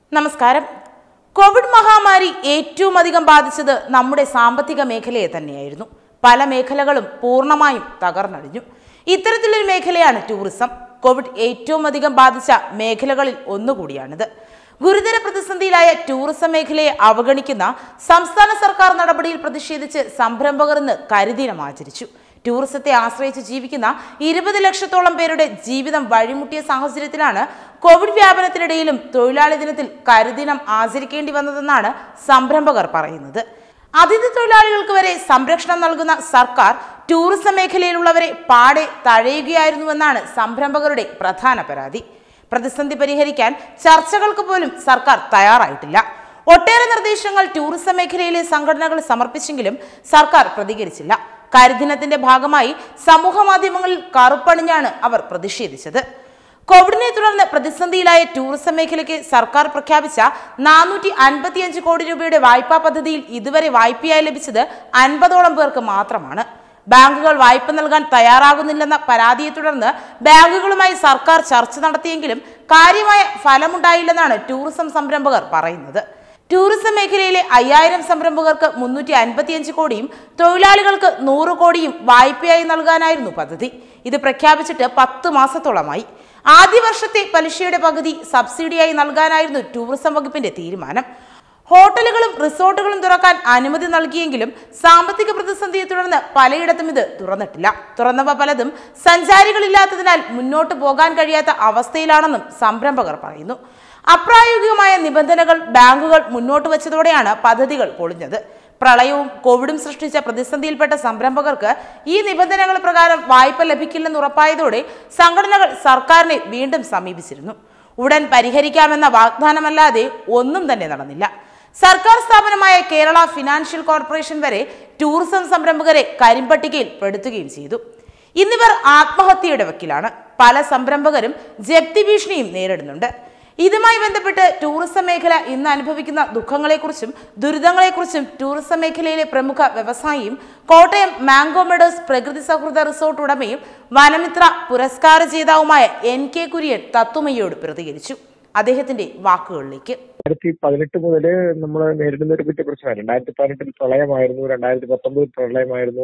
നമസ്കാരം കോവിഡ് മഹാമാരി ഏറ്റവും അധികം ബാധിച്ചത് നമ്മുടെ സാമ്പത്തിക മേഖലയെ തന്നെയായിരുന്നു പല മേഖലകളും പൂർണ്ണമായും തകർന്നടിഞ്ഞു ഇത്തരത്തിലൊരു മേഖലയാണ് ടൂറിസം കോവിഡ് ഏറ്റവും അധികം ബാധിച്ച മേഖലകളിൽ ഒന്നുകൂടിയാണിത് ഗുരുതര പ്രതിസന്ധിയിലായ ടൂറിസം മേഖലയെ അവഗണിക്കുന്ന സംസ്ഥാന സർക്കാർ നടപടിയിൽ പ്രതിഷേധിച്ച് സംരംഭകർ ഇന്ന് കരിദിനം ആചരിച്ചു ടൂറിസത്തെ ആശ്രയിച്ച് ജീവിക്കുന്ന ഇരുപത് ലക്ഷത്തോളം പേരുടെ ജീവിതം വഴിമുട്ടിയ സാഹചര്യത്തിലാണ് കോവിഡ് വ്യാപനത്തിനിടയിലും തൊഴിലാളി ദിനത്തിൽ കരുദിനം ആചരിക്കേണ്ടി വന്നതെന്നാണ് സംരംഭകർ പറയുന്നത് അതിഥി തൊഴിലാളികൾക്ക് വരെ സംരക്ഷണം നൽകുന്ന സർക്കാർ ടൂറിസം മേഖലയിലുള്ളവരെ പാടെ തഴയുകയായിരുന്നുവെന്നാണ് സംരംഭകരുടെ പ്രധാന പരാതി പ്രതിസന്ധി പരിഹരിക്കാൻ ചർച്ചകൾക്ക് പോലും സർക്കാർ തയ്യാറായിട്ടില്ല ഒട്ടേറെ നിർദ്ദേശങ്ങൾ ടൂറിസം മേഖലയിലെ സംഘടനകൾ സമർപ്പിച്ചെങ്കിലും സർക്കാർ പ്രതികരിച്ചില്ല കരിദിനത്തിന്റെ ഭാഗമായി സമൂഹ മാധ്യമങ്ങളിൽ കറുപ്പണിഞ്ഞാണ് അവർ പ്രതിഷേധിച്ചത് കോവിഡിനെ തുടർന്ന് പ്രതിസന്ധിയിലായ ടൂറിസം മേഖലയ്ക്ക് സർക്കാർ പ്രഖ്യാപിച്ച നാനൂറ്റി അൻപത്തിയഞ്ച് കോടി രൂപയുടെ വായ്പാ പദ്ധതിയിൽ ഇതുവരെ വായ്പയായി ലഭിച്ചത് അൻപതോളം പേർക്ക് മാത്രമാണ് ബാങ്കുകൾ വായ്പ നൽകാൻ തയ്യാറാകുന്നില്ലെന്ന പരാതിയെ തുടർന്ന് ബാങ്കുകളുമായി സർക്കാർ ചർച്ച നടത്തിയെങ്കിലും കാര്യമായ ഫലമുണ്ടായില്ലെന്നാണ് ടൂറിസം സംരംഭകർ പറയുന്നത് ടൂറിസം മേഖലയിലെ അയ്യായിരം സംരംഭകർക്ക് മുന്നൂറ്റി അൻപത്തിയഞ്ച് കോടിയും തൊഴിലാളികൾക്ക് നൂറ് കോടിയും വായ്പയായി നൽകാനായിരുന്നു പദ്ധതി ഇത് പ്രഖ്യാപിച്ചിട്ട് പത്ത് മാസത്തോളമായി ആദ്യ വർഷത്തെ പലിശയുടെ പകുതി സബ്സിഡിയായി നൽകാനായിരുന്നു ടൂറിസം വകുപ്പിന്റെ തീരുമാനം ഹോട്ടലുകളും റിസോർട്ടുകളും തുറക്കാൻ അനുമതി നൽകിയെങ്കിലും സാമ്പത്തിക പ്രതിസന്ധിയെ തുടർന്ന് പലയിടത്തും ഇത് തുറന്നിട്ടില്ല തുറന്നവ പലതും സഞ്ചാരികളില്ലാത്തതിനാൽ മുന്നോട്ട് പോകാൻ കഴിയാത്ത അവസ്ഥയിലാണെന്നും സംരംഭകർ പറയുന്നു അപ്രായോഗികമായ നിബന്ധനകൾ ബാങ്കുകൾ മുന്നോട്ട് വച്ചതോടെയാണ് പദ്ധതികൾ പൊളിഞ്ഞത് പ്രളയവും കോവിഡും സൃഷ്ടിച്ച പ്രതിസന്ധിയിൽപ്പെട്ട സംരംഭകർക്ക് ഈ നിബന്ധനകൾ പ്രകാരം വായ്പ ലഭിക്കില്ലെന്ന് ഉറപ്പായതോടെ സംഘടനകൾ സർക്കാരിനെ വീണ്ടും സമീപിച്ചിരുന്നു ഉടൻ പരിഹരിക്കാമെന്ന വാഗ്ദാനമല്ലാതെ ഒന്നും തന്നെ നടന്നില്ല സർക്കാർ സ്ഥാപനമായ കേരള ഫിനാൻഷ്യൽ കോർപ്പറേഷൻ വരെ ടൂറിസം സംരംഭകരെ കരിമ്പട്ടികയിൽ പെടുത്തുകയും ചെയ്തു ഇന്നിവർ ആത്മഹത്യയുടെ വക്കിലാണ് പല സംരംഭകരും ജപ്തി ഭീഷണിയും നേരിടുന്നുണ്ട് ഇതുമായി ബന്ധപ്പെട്ട് ടൂറിസം മേഖല ഇന്ന് അനുഭവിക്കുന്ന ദുഃഖങ്ങളെക്കുറിച്ചും ദുരിതങ്ങളെക്കുറിച്ചും ടൂറിസം മേഖലയിലെ പ്രമുഖ വ്യവസായിയും കോട്ടയം മാംഗോ മെഡോസ് പ്രകൃതി സൗഹൃദ റിസോർട്ട് ഉടമയും വനമിത്ര പുരസ്കാര ജേതാവുമായ എൻ കെ കുര്യൻ തത്തുമയ്യോട് പ്രതികരിച്ചു അദ്ദേഹത്തിന്റെ വാക്കുകളിലേക്ക് രണ്ടായിരത്തി പതിനെട്ട് മുതൽ നമ്മൾ നേരിടുന്ന ഒരു വലിയ പ്രശ്നമാണ് രണ്ടായിരത്തി പതിനെട്ടിൽ പ്രളയമായിരുന്നു രണ്ടായിരത്തി പത്തൊമ്പതിൽ പ്രളയമായിരുന്നു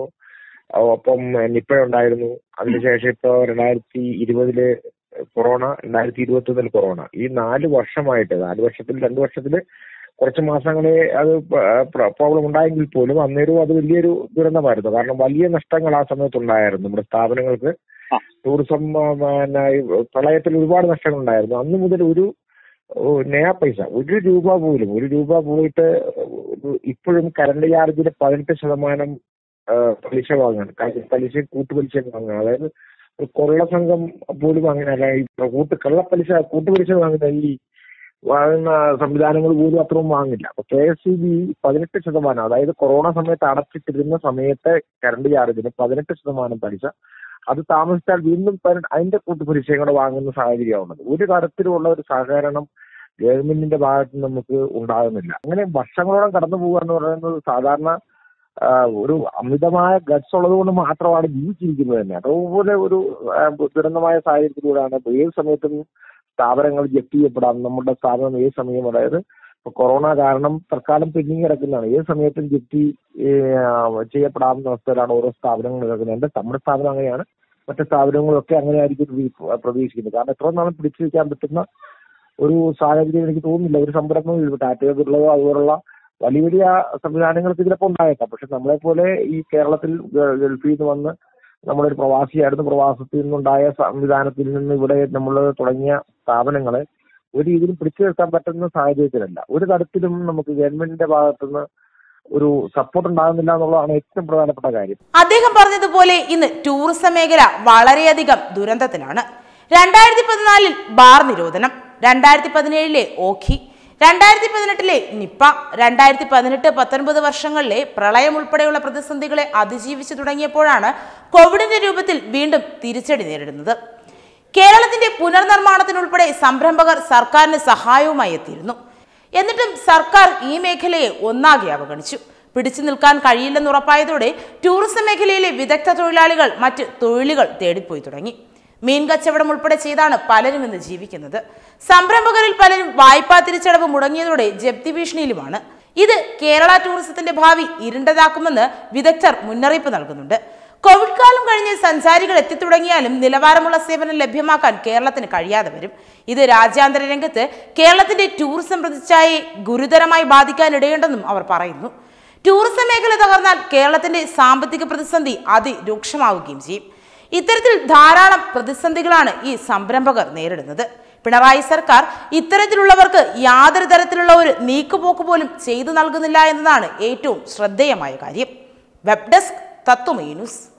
ഒപ്പം നിപ്പ ഉണ്ടായിരുന്നു അതിനുശേഷം ഇപ്പോ രണ്ടായിരത്തി ഇരുപതില് കൊറോണ രണ്ടായിരത്തി ഇരുപത്തി ഒന്നിൽ കൊറോണ ഈ നാല് വർഷമായിട്ട് നാല് വർഷത്തിൽ രണ്ടു വർഷത്തില് കുറച്ച് മാസങ്ങളെ അത് പ്രോബ്ലം ഉണ്ടായെങ്കിൽ പോലും അന്നേരവും അത് വലിയൊരു ദുരന്തമായിരുന്നു കാരണം വലിയ നഷ്ടങ്ങൾ ആ സമയത്ത് ഉണ്ടായിരുന്നു നമ്മുടെ സ്ഥാപനങ്ങൾക്ക് ടൂറിസം പിന്നെ പ്രളയത്തിൽ ഒരുപാട് നഷ്ടങ്ങൾ ഉണ്ടായിരുന്നു അന്ന് മുതൽ ഒരു നയാ പൈസ ഒരു രൂപ പോലും ഒരു രൂപ പോയിട്ട് ഇപ്പോഴും കറണ്ട് ചാർജിന് പതിനെട്ട് ശതമാനം പലിശ വാങ്ങാൻ പലിശ കൂട്ടുപലിശ വാങ്ങാൻ അതായത് ഒരു കൊള്ള സംഘം പോലും അങ്ങനെയല്ല ഈ കൂട്ട് കള്ളപ്പലിശ കൂട്ടുപലിശ വാങ്ങുന്ന ഈ വാങ്ങുന്ന സംവിധാനങ്ങൾ പോലും അത്രയും വാങ്ങില്ല അപ്പൊ കെ എസ് സി ബി പതിനെട്ട് ശതമാനം അതായത് കൊറോണ സമയത്ത് അടച്ചിട്ടിരുന്ന സമയത്തെ കറണ്ട് ചാർജിന് പതിനെട്ട് ശതമാനം പലിശ അത് താമസിച്ചാൽ വീണ്ടും അതിന്റെ കൂട്ടുപലിശയും കൂടെ വാങ്ങുന്ന സാഹചര്യമാണുള്ളത് ഒരു തരത്തിലുള്ള ഒരു സഹകരണം ഗവൺമെന്റിന്റെ ഭാഗത്ത് നമുക്ക് ഉണ്ടാകുന്നില്ല അങ്ങനെ വർഷങ്ങളോളം കടന്നു പോകുക എന്ന് പറയുന്നത് സാധാരണ ഒരു അമിതമായ ഗഡ്സ് ഉള്ളത് കൊണ്ട് മാത്രമാണ് ജീവിച്ചിരിക്കുന്നത് തന്നെ അതുപോലെ ഒരു ദുരന്തമായ സാഹചര്യത്തിലൂടെയാണ് ഏത് സമയത്തും സ്ഥാപനങ്ങൾ ജപ്തി ചെയ്യപ്പെടാം നമ്മുടെ സ്ഥാപനം ഏത് സമയം അതായത് ഇപ്പൊ കൊറോണ കാരണം തൽക്കാലം പെൻഡിങ് കിടക്കുന്നതാണ് ഏത് സമയത്തും ജപ്തി ചെയ്യപ്പെടാവുന്ന അവസ്ഥയിലാണ് ഓരോ സ്ഥാപനങ്ങൾ കിടക്കുന്നത് നമ്മുടെ സ്ഥാപനം അങ്ങനെയാണ് മറ്റു സ്ഥാപനങ്ങളൊക്കെ അങ്ങനെ ആയിരിക്കും പ്രതീക്ഷിക്കുന്നത് കാരണം എത്ര നാളും പിടിച്ചു വയ്ക്കാൻ പറ്റുന്ന ഒരു സാഹചര്യം എനിക്ക് തോന്നുന്നില്ല ഒരു സംരംഭം ടാറ്റയുള്ളതോ അതുപോലുള്ള വലിയ വലിയ സംവിധാനങ്ങൾക്ക് ഇതിലൊക്കെ ഉണ്ടായേക്കാം പക്ഷെ നമ്മളെ പോലെ ഈ കേരളത്തിൽ ഗൾഫിൽ നിന്ന് വന്ന് നമ്മളൊരു പ്രവാസിയായിരുന്നു പ്രവാസത്തിൽ നിന്നുണ്ടായ സംവിധാനത്തിൽ നിന്ന് ഇവിടെ നമ്മൾ തുടങ്ങിയ സ്ഥാപനങ്ങളെ ഒരു രീതിയിലും പിടിച്ചു നിർത്താൻ പറ്റുന്ന സാഹചര്യത്തിലല്ല ഒരു തരത്തിലും നമുക്ക് ഗവൺമെന്റിന്റെ ഭാഗത്തുനിന്ന് ഒരു സപ്പോർട്ട് ഉണ്ടാകുന്നില്ല എന്നുള്ളതാണ് ഏറ്റവും പ്രധാനപ്പെട്ട കാര്യം അദ്ദേഹം പറഞ്ഞതുപോലെ ഇന്ന് ടൂറിസം മേഖല വളരെയധികം ദുരന്തത്തിലാണ് രണ്ടായിരത്തി പതിനാലിൽ ബാർ നിരോധനം രണ്ടായിരത്തി പതിനേഴിലെ ഓഖി രണ്ടായിരത്തി പതിനെട്ടിലെ നിപ്പ രണ്ടായിരത്തി പതിനെട്ട് പത്തൊൻപത് വർഷങ്ങളിലെ പ്രളയം ഉൾപ്പെടെയുള്ള പ്രതിസന്ധികളെ അതിജീവിച്ചു തുടങ്ങിയപ്പോഴാണ് കോവിഡിന്റെ രൂപത്തിൽ വീണ്ടും തിരിച്ചടി നേരിടുന്നത് കേരളത്തിന്റെ പുനർനിർമ്മാണത്തിനുൾപ്പെടെ സംരംഭകർ സർക്കാരിന് സഹായവുമായി എത്തിയിരുന്നു എന്നിട്ടും സർക്കാർ ഈ മേഖലയെ ഒന്നാകെ അവഗണിച്ചു പിടിച്ചു നിൽക്കാൻ കഴിയില്ലെന്ന് ഉറപ്പായതോടെ ടൂറിസം മേഖലയിലെ വിദഗ്ധ തൊഴിലാളികൾ മറ്റ് തൊഴിലുകൾ തേടിപ്പോയി തുടങ്ങി മീൻ കച്ചവടം ഉൾപ്പെടെ ചെയ്താണ് പലരും ഇന്ന് ജീവിക്കുന്നത് സംരംഭകരിൽ പലരും വായ്പാ തിരിച്ചടവ് മുടങ്ങിയതോടെ ജപ്തി ഭീഷണിയിലുമാണ് ഇത് കേരള ടൂറിസത്തിന്റെ ഭാവി ഇരുണ്ടതാക്കുമെന്ന് വിദഗ്ധർ മുന്നറിയിപ്പ് നൽകുന്നുണ്ട് കോവിഡ് കാലം കഴിഞ്ഞ് സഞ്ചാരികൾ എത്തിത്തുടങ്ങിയാലും നിലവാരമുള്ള സേവനം ലഭ്യമാക്കാൻ കേരളത്തിന് കഴിയാതെ വരും ഇത് രാജ്യാന്തര രംഗത്ത് കേരളത്തിന്റെ ടൂറിസം പ്രതിച്ഛായയെ ഗുരുതരമായി ബാധിക്കാനിടയുണ്ടെന്നും അവർ പറയുന്നു ടൂറിസം മേഖല തകർന്നാൽ കേരളത്തിന്റെ സാമ്പത്തിക പ്രതിസന്ധി അതിരൂക്ഷമാവുകയും ചെയ്യും ഇത്തരത്തിൽ ധാരാളം പ്രതിസന്ധികളാണ് ഈ സംരംഭകർ നേരിടുന്നത് പിണറായി സർക്കാർ ഇത്തരത്തിലുള്ളവർക്ക് യാതൊരു തരത്തിലുള്ള ഒരു നീക്കുപോക്ക് പോലും ചെയ്തു നൽകുന്നില്ല എന്നതാണ് ഏറ്റവും ശ്രദ്ധേയമായ കാര്യം വെബ് ഡെസ്ക് തത്വമേ ന്യൂസ്